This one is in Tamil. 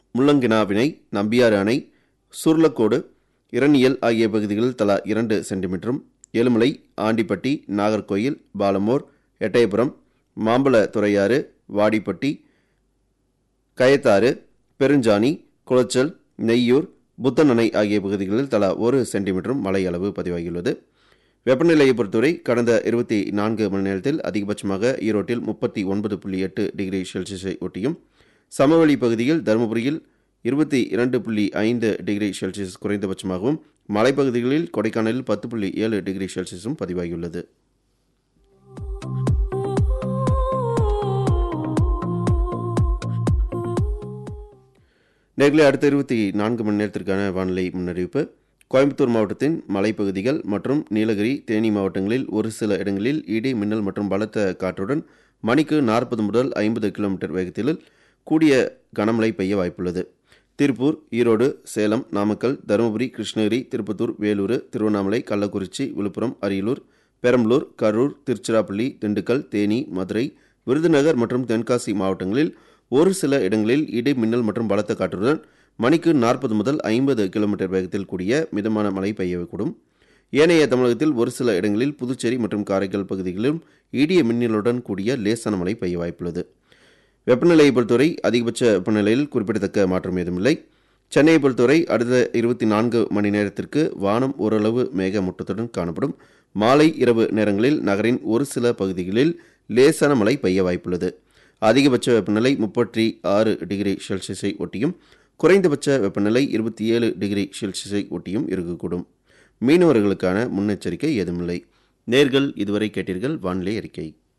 முள்ளங்கினாவினை நம்பியாறு அணை சுர்லக்கோடு இரணியல் ஆகிய பகுதிகளில் தலா இரண்டு சென்டிமீட்டரும் ஏழுமலை ஆண்டிப்பட்டி நாகர்கோயில் பாலமோர் எட்டயபுரம் மாம்பழ துறையாறு வாடிப்பட்டி கயத்தாறு பெருஞ்சாணி குளச்சல் நெய்யூர் புத்தனணை ஆகிய பகுதிகளில் தலா ஒரு சென்டிமீட்டரும் மழை அளவு பதிவாகியுள்ளது வெப்பநிலையை பொறுத்தவரை கடந்த இருபத்தி நான்கு மணி நேரத்தில் அதிகபட்சமாக ஈரோட்டில் முப்பத்தி ஒன்பது புள்ளி எட்டு டிகிரி செல்சியஸை ஒட்டியும் சமவெளி பகுதியில் தருமபுரியில் இருபத்தி இரண்டு புள்ளி ஐந்து டிகிரி செல்சியஸ் குறைந்தபட்சமாகவும் மலைப்பகுதிகளில் கொடைக்கானலில் பத்து புள்ளி ஏழு டிகிரி செல்சியஸும் பதிவாகியுள்ளது நேர்களை அடுத்த இருபத்தி நான்கு மணி நேரத்திற்கான வானிலை முன்னறிவிப்பு கோயம்புத்தூர் மாவட்டத்தின் மலைப்பகுதிகள் மற்றும் நீலகிரி தேனி மாவட்டங்களில் ஒரு சில இடங்களில் இடி மின்னல் மற்றும் பலத்த காற்றுடன் மணிக்கு நாற்பது முதல் ஐம்பது கிலோமீட்டர் வேகத்தில் கூடிய கனமழை பெய்ய வாய்ப்புள்ளது திருப்பூர் ஈரோடு சேலம் நாமக்கல் தருமபுரி கிருஷ்ணகிரி திருப்பத்தூர் வேலூர் திருவண்ணாமலை கள்ளக்குறிச்சி விழுப்புரம் அரியலூர் பெரம்பலூர் கரூர் திருச்சிராப்பள்ளி திண்டுக்கல் தேனி மதுரை விருதுநகர் மற்றும் தென்காசி மாவட்டங்களில் ஒரு சில இடங்களில் இடி மின்னல் மற்றும் பலத்த காற்றுடன் மணிக்கு நாற்பது முதல் ஐம்பது கிலோமீட்டர் வேகத்தில் கூடிய மிதமான மழை பெய்யக்கூடும் ஏனைய தமிழகத்தில் ஒரு சில இடங்களில் புதுச்சேரி மற்றும் காரைக்கால் பகுதிகளிலும் இடிய மின்னலுடன் கூடிய லேசான மழை பெய்ய வாய்ப்புள்ளது வெப்பநிலையை பொறுத்தவரை அதிகபட்ச வெப்பநிலையில் குறிப்பிடத்தக்க மாற்றம் ஏதுமில்லை சென்னையை பொறுத்தவரை அடுத்த இருபத்தி நான்கு மணி நேரத்திற்கு வானம் ஓரளவு மேகமூட்டத்துடன் காணப்படும் மாலை இரவு நேரங்களில் நகரின் ஒரு சில பகுதிகளில் லேசான மழை பெய்ய வாய்ப்புள்ளது அதிகபட்ச வெப்பநிலை முப்பத்தி ஆறு டிகிரி செல்சியஸை ஒட்டியும் குறைந்தபட்ச வெப்பநிலை இருபத்தி ஏழு டிகிரி செல்சியஸை ஒட்டியும் இருக்கக்கூடும் மீனவர்களுக்கான முன்னெச்சரிக்கை ஏதுமில்லை நேர்கள் இதுவரை கேட்டீர்கள் வானிலை அறிக்கை